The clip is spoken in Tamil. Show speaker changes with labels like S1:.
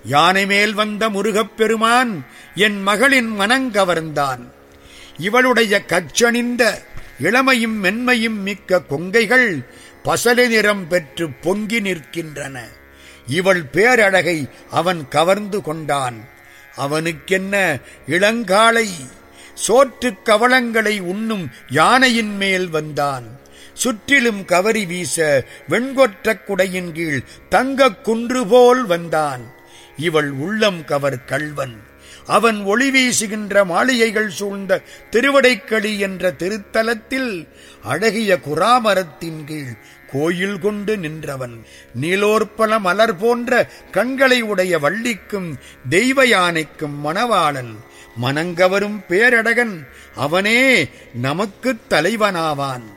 S1: யானை மேல் வந்த முருகப் பெருமான் என் மகளின் மனங்கவர்ந்தான் இவளுடைய கச்சணிந்த இளமையும் மென்மையும் மிக்க கொங்கைகள் பசலை நிறம் பெற்று பொங்கி நிற்கின்றன இவள் பேரழகை அவன் கவர்ந்து கொண்டான் அவனுக்கென்ன இளங்காளை சோற்றுக் கவளங்களை உண்ணும் யானையின் மேல் வந்தான் சுற்றிலும் கவரி வீச வெண்கொற்றக் குடையின் கீழ் தங்கக் குன்று போல் வந்தான் இவள் உள்ளம் கவர் கள்வன் அவன் ஒளி வீசுகின்ற மாளிகைகள் சூழ்ந்த திருவடைக்களி என்ற திருத்தலத்தில் அழகிய குராமரத்தின் கீழ் கோயில் கொண்டு நின்றவன் நீலோற்பல மலர் போன்ற கண்களை உடைய வள்ளிக்கும் தெய்வ யானைக்கும் மணவாளன் மனங்கவரும் பேரழகன் அவனே நமக்குத் தலைவனாவான்